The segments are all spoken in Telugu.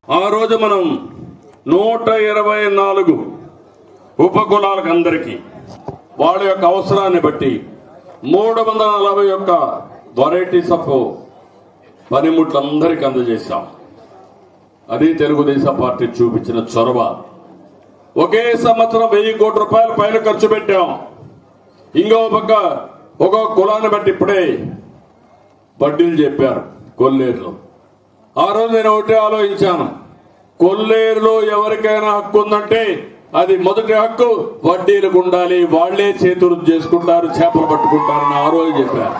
ఆ రోజు మనం నూట ఇరవై నాలుగు ఉపకులాలకు అందరికీ వాళ్ళ యొక్క అవసరాన్ని బట్టి మూడు వందల నలభై ఒక్క వెరైటీస్ ఆఫ్ పనిముట్లందరికీ అందజేశాం అది తెలుగుదేశం పార్టీ చూపించిన చొరవ ఒకే సంవత్సరం వెయ్యి కోట్ల రూపాయలు పైన ఖర్చు పెట్టాం ఇంకో పక్క ఒక కులాన్ని బట్టి ఇప్పుడే వడ్డీలు చెప్పారు కొల్లేరులో ఆ రోజు నేను ఒకటే ఆలోచించాను కొల్లేరులో ఎవరికైనా హక్కు ఉందంటే అది మొదటి హక్కు వడ్డీలకు ఉండాలి వాళ్లే చేతులు చేసుకుంటారు చేపలు పట్టుకుంటారని ఆ రోజు చెప్పారు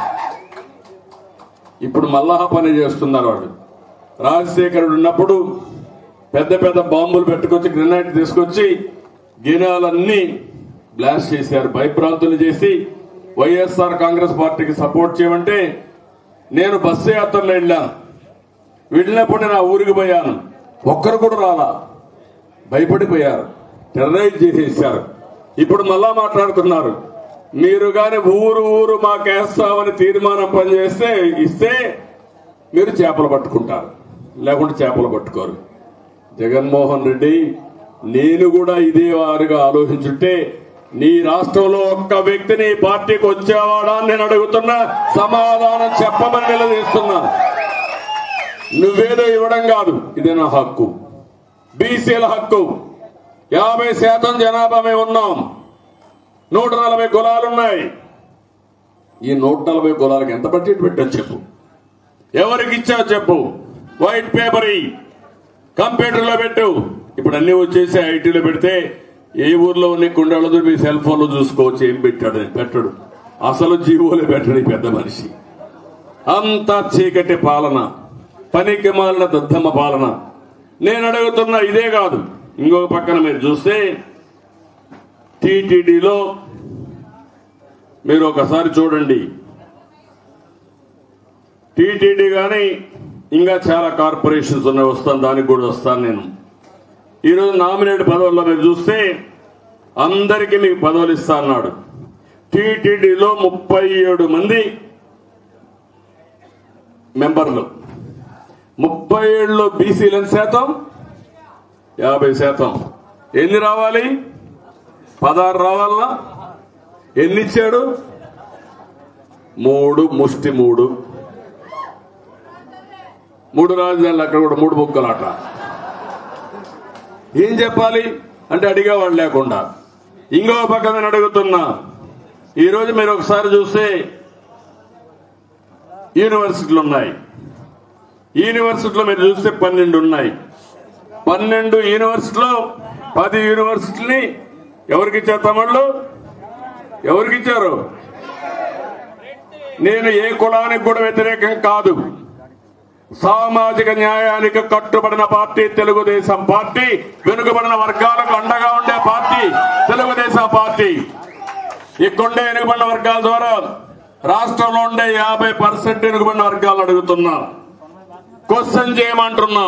ఇప్పుడు మల్లహ పని చేస్తున్నారు వాళ్ళు రాజశేఖరుడు ఉన్నప్పుడు పెద్ద పెద్ద బాంబులు పెట్టుకొచ్చి గ్రెనైట్ తీసుకొచ్చి గినాలన్నీ బ్లాస్ట్ చేశారు భయభ్రాంతులు చేసి వైఎస్ఆర్ కాంగ్రెస్ పార్టీకి సపోర్ట్ చేయమంటే నేను బస్సు యాత్రలో వెళ్ళాను వెళ్ళినప్పుడు నేను ఆ ఊరికి పోయాను ఒక్కరు కూడా రాలా భయపడిపోయారు టెర్రరైజ్ చేసేసారు ఇప్పుడు మళ్ళా మాట్లాడుతున్నారు మీరు గాని ఊరు ఊరు మాకేస్తామని తీర్మానం పనిచేస్తే ఇస్తే మీరు చేపలు పట్టుకుంటారు లేకుంటే చేపలు పట్టుకోరు జగన్మోహన్ రెడ్డి నేను కూడా ఇదే వారుగా ఆలోచించుంటే నీ రాష్ట్రంలో ఒక్క వ్యక్తిని ఈ పార్టీకి వచ్చేవాడా అని నేను అడుగుతున్నా సమాధానం చెప్పమని నిలదీస్తున్నా నువ్వేదో ఇవ్వడం కాదు ఇది నా హక్కు బీసీల హక్కు యాభై శాతం జనాభా మేము ఉన్నాం నూట నలభై కులాలున్నాయి ఈ నూట నలభై కులాలకు ఎంత బడ్జెట్ పెట్టావు చెప్పు ఎవరికి ఇచ్చావు చెప్పు వైట్ పేపర్ ఇయ్యి. కంప్యూటర్లో పెట్టు ఇప్పుడు అన్ని వచ్చేసి ఐటీలో పెడితే ఏ ఊర్లో ఉన్న కుండలతో మీ సెల్ ఫోన్ లో చూసుకోవచ్చు ఏం పెట్టాడు అని. పెట్టడు అసలు జీవోలు పెట్టడు ఈ పెద్ద మనిషి అంత చీకటి పాలన పనికి మాలిన దద్దమ్మ పాలన నేను అడుగుతున్న ఇదే కాదు ఇంకొక పక్కన మీరు చూస్తే టీటీడీలో మీరు ఒకసారి చూడండి టీటీడీ కానీ ఇంకా చాలా కార్పొరేషన్స్ ఉన్నాయి వస్తాను దానికి కూడా వస్తాను నేను ఈరోజు నామినేట్ పదవుల్లో మీరు చూస్తే అందరికీ మీకు పదవులు ఇస్తా అన్నాడు టీటీడీలో ముప్పై ఏడు మంది మెంబర్లు ముప్పై ఏడులో బీసీలు ఎంత శాతం యాభై శాతం ఎన్ని రావాలి పదహారు రావాలా ఎన్ని ఇచ్చాడు మూడు ముష్టి మూడు మూడు రాజధానులు అక్కడ కూడా మూడు బొక్కలాట ఏం చెప్పాలి అంటే అడిగేవాడు లేకుండా ఇంకో పక్క నేను అడుగుతున్నా ఈరోజు మీరు ఒకసారి చూస్తే యూనివర్సిటీలు ఉన్నాయి యూనివర్సిటీలో మీరు చూస్తే పన్నెండు ఉన్నాయి పన్నెండు యూనివర్సిటీలో పది యూనివర్సిటీని ఎవరికి ఇచ్చారు తమిళ్ళు ఎవరికి ఇచ్చారు నేను ఏ కులానికి కూడా వ్యతిరేకం కాదు సామాజిక న్యాయానికి కట్టుబడిన పార్టీ తెలుగుదేశం పార్టీ వెనుకబడిన వర్గాలకు అండగా ఉండే పార్టీ తెలుగుదేశం పార్టీ ఇక్కడుండే వెనుకబడిన వర్గాల ద్వారా రాష్ట్రంలో ఉండే యాభై పర్సెంట్ వెనుకబడిన వర్గాలు అడుగుతున్నా క్వశ్చన్ చేయమంటున్నా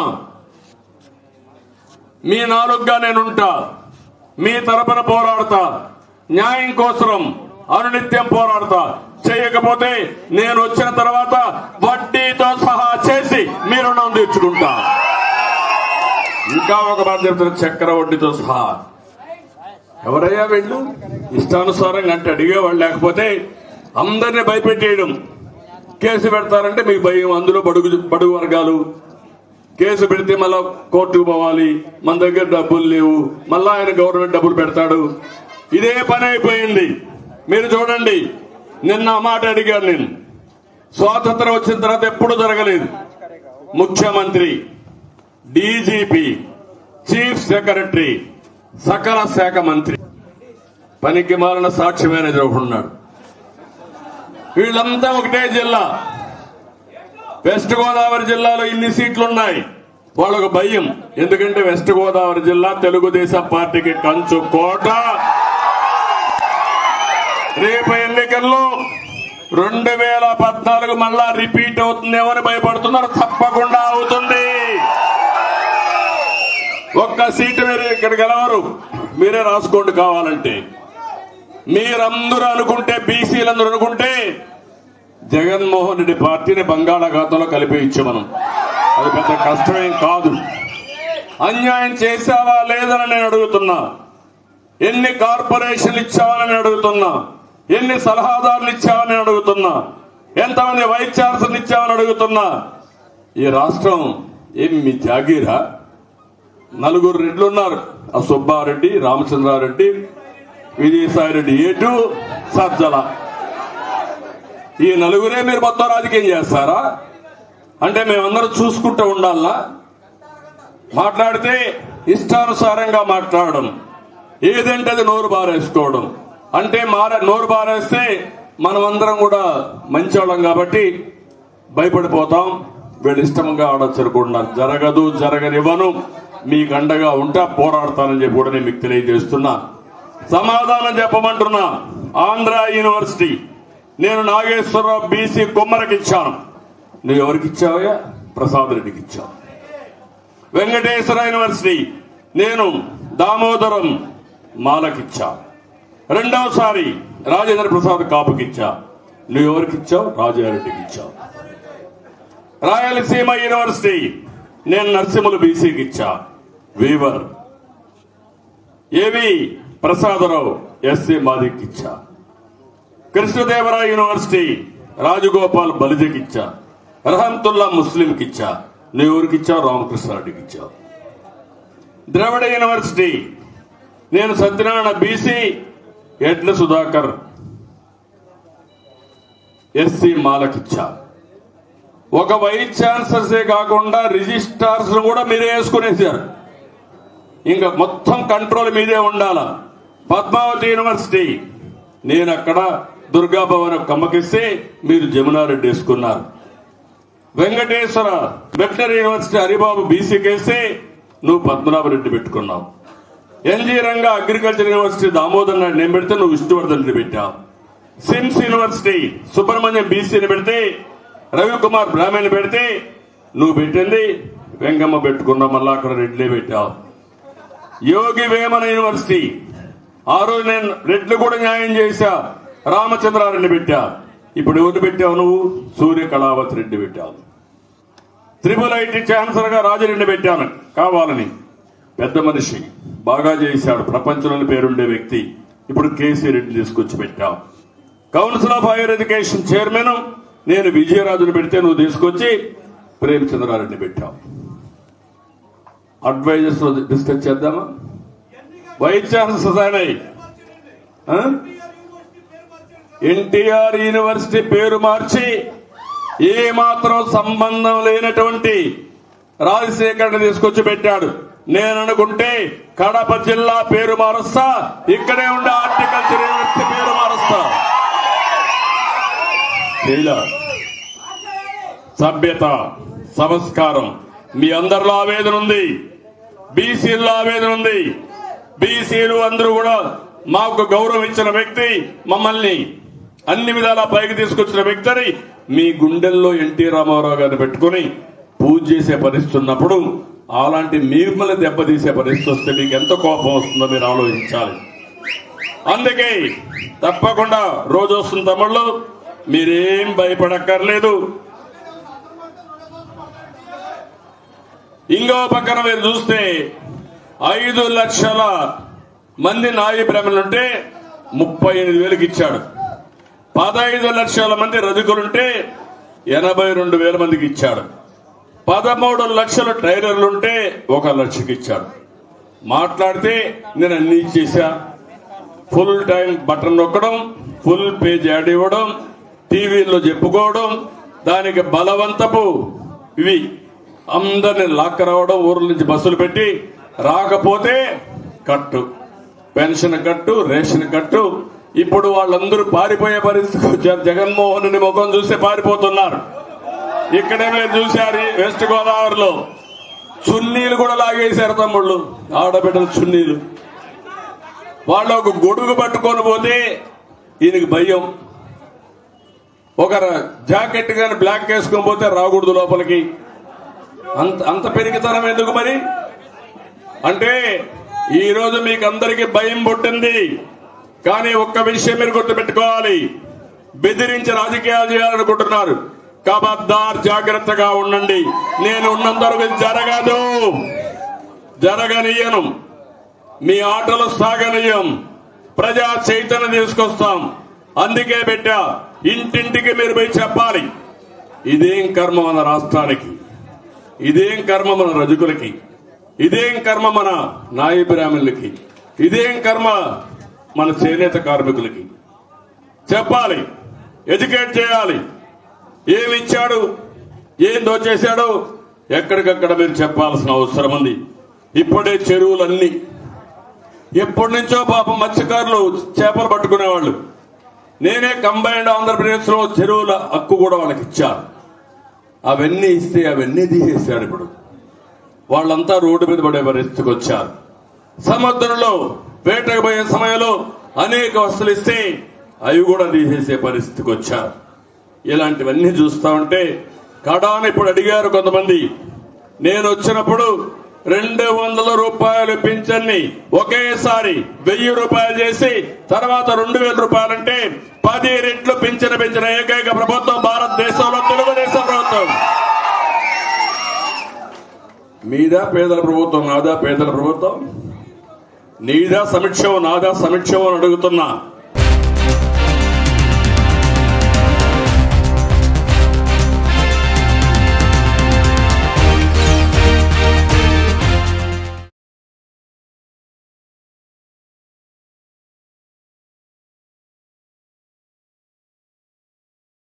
మీ నాలుగుగా నేనుంటా మీ తరపున పోరాడతా న్యాయం కోసం అనునిత్యం పోరాడతా చేయకపోతే నేను వచ్చిన తర్వాత వడ్డీతో సహా చేసి మీ రుణం తీర్చుకుంటా ఇంకా ఒక మాట చెప్తున్న చక్కెర వడ్డీతో సహా ఎవరయ్యా వెళ్ళు ఇష్టానుసారంగా అంటే అడిగేవాళ్ళు లేకపోతే అందరిని భయపెట్టేయడం కేసు పెడతారంటే మీకు భయం అందులో బడుగు బడుగు వర్గాలు కేసు పెడితే మళ్ళా కోర్టుకు పోవాలి మన దగ్గర డబ్బులు లేవు మళ్ళా ఆయన గవర్నమెంట్ డబ్బులు పెడతాడు ఇదే పని అయిపోయింది మీరు చూడండి నిన్న ఆ మాట అడిగాను నేను స్వాతంత్రం వచ్చిన తర్వాత ఎప్పుడు జరగలేదు ముఖ్యమంత్రి డీజీపీ చీఫ్ సెక్రటరీ సకల శాఖ మంత్రి పనికి మాలిన సాక్షి మేనేజర్ ఒకడు ఉన్నాడు వీళ్ళంతా ఒకటే జిల్లా వెస్ట్ గోదావరి జిల్లాలో ఇన్ని సీట్లు ఉన్నాయి వాళ్ళకు భయం ఎందుకంటే వెస్ట్ గోదావరి జిల్లా తెలుగుదేశం పార్టీకి కంచు కోట రేపు ఎన్నికల్లో రెండు వేల పద్నాలుగు మళ్ళా రిపీట్ అవుతుందేమో అని భయపడుతున్నారు తప్పకుండా అవుతుంది ఒక్క సీటు మీరు ఇక్కడ గెలవరు మీరే రాసుకోండి కావాలంటే మీరందరూ అనుకుంటే బీసీలందరూ అనుకుంటే జగన్మోహన్ రెడ్డి పార్టీని బంగాళాఖాతంలో కలిపేయచ్చు మనం అది పెద్ద కష్టమేం కాదు అన్యాయం చేశావా లేదని నేను అడుగుతున్నా ఎన్ని కార్పొరేషన్లు ఇచ్చావని నేను అడుగుతున్నా ఎన్ని సలహాదారులు ఇచ్చావని నేను అడుగుతున్నా ఎంతమంది వైస్ ఛాన్సలర్ ఇచ్చావని అడుగుతున్నా ఈ రాష్ట్రం ఏం మీ జాగీరా నలుగురు రెడ్లు ఉన్నారు ఆ సుబ్బారెడ్డి రామచంద్రారెడ్డి విజయసాయిరెడ్డి ఏటు సజ్జల ఈ నలుగురే మీరు మొత్తం రాజకీయం చేస్తారా అంటే మేమందరం చూసుకుంటూ ఉండాలనా మాట్లాడితే ఇష్టానుసారంగా మాట్లాడడం ఏదంటే అది నోరు బారేసుకోవడం అంటే మార నోరు బారేస్తే మనమందరం కూడా మంచివాళ్ళం కాబట్టి భయపడిపోతాం వీళ్ళు ఇష్టంగా ఆడొచ్చరుకుంటున్నారు జరగదు జరగనివ్వను మీకు అండగా ఉంటా పోరాడతానని చెప్పి కూడా నేను మీకు తెలియజేస్తున్నా సమాధానం చెప్పమంటున్నా ఆంధ్ర యూనివర్సిటీ నేను నాగేశ్వరరావు బీసీ కుమ్మరికి ఇచ్చాను నువ్వు ఎవరికి ఇచ్చావయ్యా ప్రసాద్ రెడ్డికి ఇచ్చావు వెంకటేశ్వర యూనివర్సిటీ నేను దామోదరం మాలకిచ్చా రెండవసారి రాజేంద్ర ప్రసాద్ కాపుకిచ్చా నువ్వు ఎవరికి ఇచ్చావు రాజారెడ్డికి ఇచ్చావు రాయలసీమ యూనివర్సిటీ నేను నరసింహులు బీసీకి ఇచ్చా వీవర్ ఏవి ప్రసాదరావు ఎస్సీ మాదికి ఇచ్చా కృష్ణదేవరాయ యూనివర్సిటీ రాజగోపాల్ బలిజకి ఇచ్చా రహంతుల్లా ముస్లింకి ఇచ్చా నువ్వు ఎవరికి ఇచ్చావు రామకృష్ణారెడ్డికి ఇచ్చావు ద్రవిడ యూనివర్సిటీ నేను సత్యనారాయణ బీసీ ఎడ్ల సుధాకర్ ఎస్సీ మాలకిచ్చా ఒక వైస్ ఛాన్సలర్సే కాకుండా రిజిస్ట్రార్స్ కూడా మీరే వేసుకునేసారు ఇంకా మొత్తం కంట్రోల్ మీదే ఉండాల పద్మావతి యూనివర్సిటీ నేను అక్కడ దుర్గా భవన్ కమ్మకిస్తే మీరు జమునారెడ్డి వేసుకున్నారు వెంకటేశ్వర వెటనరీ యూనివర్సిటీ హరిబాబు బీసీకేస్తే నువ్వు పద్మనాభరెడ్డి పెట్టుకున్నావు NG Ranga agriculture university Damodar Naidu నేను పెడితే నువ్వు విష్ణువర్ధన్ రెడ్డి పెట్టావు సిమ్స్ యూనివర్సిటీ సుబ్రహ్మణ్యం బీసీని పెడితే రవికుమార్ బ్రాహ్మణ్ పెడితే నువ్వు పెట్టింది వెంగమ్మ పెట్టుకున్నావు మళ్ళా అక్కడ రెడ్లే పెట్టావు యోగి వేమన యూనివర్సిటీ ఆ రోజు నేను రెడ్లు కూడా న్యాయం చేశా రామచంద్రారెడ్డి పెట్టా ఇప్పుడు ఎవరు పెట్టావు నువ్వు సూర్య కళావతి రెడ్డి పెట్టావు త్రిపుల్ ఐటీ ఛాన్సలర్ గా రాజరెడ్డి పెట్టాను కావాలని పెద్ద మనిషి బాగా చేశాడు ప్రపంచంలోని పేరుండే వ్యక్తి ఇప్పుడు కేసీ రెడ్డి తీసుకొచ్చి పెట్టావు council of higher education chairman నేను విజయరాజుని పెడితే నువ్వు తీసుకొచ్చి ప్రేమచంద్రారెడ్డి పెట్టావు అడ్వైజర్స్ డిస్కస్ చేద్దామా వైస్ ఛాన్సలర్స్ అయినాయి ఎన్టీఆర్ యూనివర్సిటీ పేరు మార్చి ఏ మాత్రం సంబంధం లేనటువంటి రాజశేఖర్ తీసుకొచ్చి పెట్టాడు నేను అనుకుంటే కడప జిల్లా పేరు మారుస్తా ఇక్కడే ఉండే హార్టికల్చర్ యూనివర్సిటీ పేరు మారుస్తా చేయలా. సభ్యత సంస్కారం మీ అందరిలో ఆవేదన ఉంది బీసీల్లో ఆవేదన ఉంది బీసీలు అందరూ కూడా మాకు గౌరవం ఇచ్చిన వ్యక్తి మమ్మల్ని అన్ని విధాలా పైకి తీసుకొచ్చిన వ్యక్తిని మీ గుండెల్లో ఎన్టీ రామారావు గారిని పెట్టుకుని పూజ చేసే పరిస్థితి ఉన్నప్పుడు అలాంటి మిమ్మల్ని దెబ్బతీసే పరిస్థితి వస్తే మీకు ఎంత కోపం వస్తుందో మీరు ఆలోచించాలి అందుకే తప్పకుండా రోజు వస్తుంది తమ్ముళ్ళు మీరేం భయపడక్కర్లేదు ఇంకో పక్కన మీరు చూస్తే ఐదు లక్షల మంది నాయ బ్రాహ్మణులుంటే ముప్పై ఎనిమిది వేలకు ఇచ్చాడు పదహైదు లక్షల మంది రజకులుంటే ఎనభై రెండు వేల మందికి ఇచ్చాడు పదమూడు లక్షల ట్రైలర్లుంటే ఒక లక్షకి ఇచ్చాడు మాట్లాడితే నేను అన్ని ఇచ్చేసా ఫుల్ టైం బటన్ నొక్కడం ఫుల్ పేజ్ యాడ్ ఇవ్వడం టీవీల్లో చెప్పుకోవడం దానికి బలవంతపు ఇవి అందరిని లాక్క రావడం ఊర్ల నుంచి బస్సులు పెట్టి రాకపోతే కట్టు పెన్షన్ కట్టు రేషన్ కట్టు ఇప్పుడు వాళ్ళందరూ పారిపోయే పరిస్థితికి వచ్చారు జగన్మోహన్ రెడ్డి ముఖం చూస్తే పారిపోతున్నారు ఇక్కడే మీరు చూశారు ఈ వెస్ట్ గోదావరిలో చున్నీలు కూడా లాగేశారు తమ్ముళ్ళు ఆడబిడ్డల చున్నీలు వాళ్ళు ఒక గొడుగు పట్టుకొని పోతే ఈయనకి భయం ఒక జాకెట్ కానీ బ్లాక్ వేసుకొని పోతే రాకూడదు లోపలికి అంత అంత పెరిగితనం ఎందుకు మరి అంటే ఈ రోజు మీకు అందరికి భయం పుట్టింది కానీ ఒక్క విషయం మీరు గుర్తుపెట్టుకోవాలి బెదిరించి రాజకీయాలు చేయాలనుకుంటున్నారు కబద్దార్ జాగ్రత్తగా ఉండండి నేను ఉన్నంత వరకు ఇది జరగదు జరగనీయను మీ ఆటలు సాగనీయం ప్రజా చైతన్యం తీసుకొస్తాం అందుకే పెట్టా ఇంటింటికి మీరు పోయి చెప్పాలి ఇదేం కర్మ మన రాష్ట్రానికి ఇదేం కర్మ మన రజకులకి ఇదేం కర్మ మన నాయ బ్రాహ్మణులకి ఇదేం కర్మ మన చేనేత కార్మికులకి చెప్పాలి ఎడ్యుకేట్ చేయాలి ఏమి ఇచ్చాడు ఏం దోచేశాడు ఎక్కడికక్కడ మీరు చెప్పాల్సిన అవసరం ఉంది ఇప్పుడే చెరువులన్నీ ఎప్పటి నుంచో పాపం మత్స్యకారులు చేపలు పట్టుకునేవాళ్ళు నేనే కంబైన్డ్ ఆంధ్రప్రదేశ్ లో చెరువుల హక్కు కూడా వాళ్ళకి ఇచ్చాను అవన్నీ ఇస్తే అవన్నీ తీసేశాడు ఇప్పుడు వాళ్ళంతా రోడ్డు మీద పడే పరిస్థితికి వచ్చారు సముద్రంలో వేటకు పోయే సమయంలో అనేక వస్తువులు ఇస్తే అవి కూడా తీసేసే పరిస్థితికి వచ్చారు ఇలాంటివన్నీ చూస్తా ఉంటే కడాని ఇప్పుడు అడిగారు కొంతమంది నేను వచ్చినప్పుడు రెండు వందల రూపాయలు పింఛన్ని ఒకేసారి వెయ్యి రూపాయలు చేసి తర్వాత రెండు వేల రూపాయలంటే పది రెట్లు పింఛను పెంచిన ఏకైక ప్రభుత్వం భారతదేశంలో తెలుగుదేశం ప్రభుత్వం మీదా పేదల ప్రభుత్వం నాదా పేదల ప్రభుత్వం నీదా సమీక్షం నాదా సమీక్షం అని అడుగుతున్నా